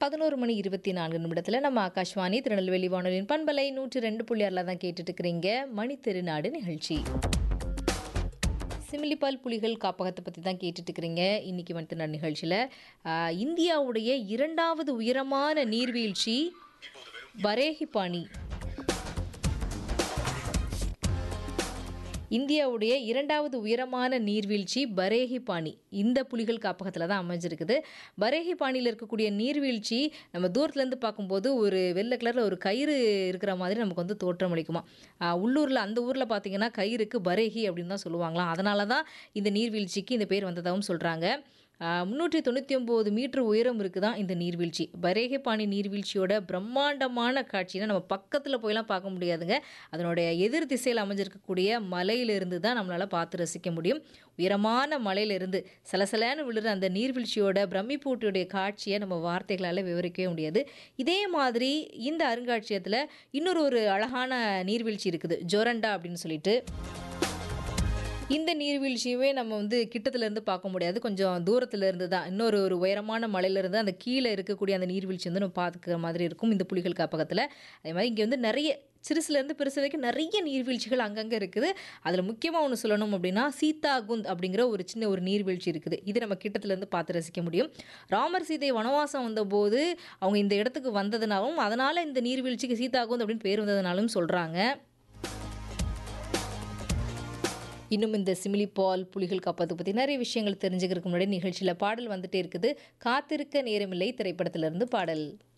பதினோரு மணி இருபத்தி நான்கு நிமிடத்தில் நம்ம ஆகாஷ்வாணி திருநெல்வேலி வானொலியின் பண்பலை நூற்றி ரெண்டு புள்ளி ஆறில் தான் கேட்டுட்டு இருக்கிறீங்க மணி திருநாடு நிகழ்ச்சி சிமிலிபால் புலிகள் காப்பகத்தை பற்றி தான் கேட்டுட்டு இருக்கிறீங்க இன்னைக்கு மணி திருநாடு நிகழ்ச்சியில் ஆஹ், இந்தியாவுடைய இரண்டாவது உயரமான நீர்வீழ்ச்சி பரேஹிபாணி இந்தியாவுடைய இரண்டாவது உயரமான நீர்வீழ்ச்சி பரேஹிபாணி இந்த புலிகள் காப்பகத்தில் தான் அமைஞ்சிருக்குது பரேஹிபாணியில் இருக்கக்கூடிய நீர்வீழ்ச்சி நம்ம தூரத்துலேருந்து பார்க்கும்போது ஒரு வெள்ளை கலரில் ஒரு கயிறு இருக்கிற மாதிரி நமக்கு வந்து தோற்றம் அளிக்குமா ஆஹ் உள்ளூரில் அந்த ஊரில் பார்த்தீங்கன்னா கயிறுக்கு பரேஹி அப்படின்னு தான் சொல்லுவாங்களாம் அதனால தான் இந்த நீர்வீழ்ச்சிக்கு இந்த பேர் வந்ததாகவும் சொல்கிறாங்க முந்நூற்றி தொண்ணூற்றி ஒம்பது மீட்டர் உயரம் இருக்குதான் இந்த நீர்வீழ்ச்சி பரேகபாணி நீர்வீழ்ச்சியோட பிரம்மாண்டமான காட்சினா நம்ம பக்கத்தில் போயெல்லாம் பார்க்க முடியாதுங்க அதனுடைய எதிர் திசையில் அமைஞ்சிருக்கக்கூடிய மலையிலிருந்து தான் நம்மளால் பார்த்து ரசிக்க முடியும் உயரமான மலையிலிருந்து சலசலன்னு விழுற அந்த நீர்வீழ்ச்சியோட பிரமிப்பூட்டியுடைய காட்சியை நம்ம வார்த்தைகளால் விவரிக்கவே முடியாது இதே மாதிரி இந்த அருங்காட்சியகத்தில் இன்னொரு ஒரு அழகான நீர்வீழ்ச்சி இருக்குது ஜொரண்டா அப்படின்னு சொல்லிட்டு இந்த நீர்வீழ்ச்சியுமே நம்ம வந்து கிட்டத்துல இருந்து பார்க்க முடியாது கொஞ்சம் தூரத்துல இருந்து தான் இன்னொரு ஒரு உயரமான மலையில இருந்து அந்த கீழே இருக்கக்கூடிய அந்த நீர்வீழ்ச்சி வந்து நம்ம பார்த்துக்கிற மாதிரி இருக்கும் இந்த புலிகள் காப்பகத்தில் அதே மாதிரி இங்கே வந்து நிறைய சிறுசுலேருந்து பெருசு வரைக்கும் நிறைய நீர்வீழ்ச்சிகள் அங்கங்கே இருக்குது அதில் முக்கியமாக ஒன்று சொல்லணும் அப்படின்னா சீதாகுந்த் அப்படிங்கிற ஒரு சின்ன ஒரு நீர்வீழ்ச்சி இருக்குது இது நம்ம கிட்டத்துலேருந்து பார்த்து ரசிக்க முடியும் ராமர் சீதை வனவாசம் வந்தபோது அவங்க இந்த இடத்துக்கு வந்ததுனாலும் அதனால் இந்த நீர்வீழ்ச்சிக்கு சீதாகுந்த் அப்படின்னு பேர் வந்ததுனாலும் சொல்கிறாங்க இன்னும் இந்த சிமிலி பால் புலிகள் காப்பது பற்றி நிறைய விஷயங்கள் தெரிஞ்சுக்கிறதுக்கு முன்னாடி நிகழ்ச்சியில் பாடல் வந்துட்டே இருக்குது காத்திருக்க நேரமில்லை திரைப்படத்திலிருந்து பாடல்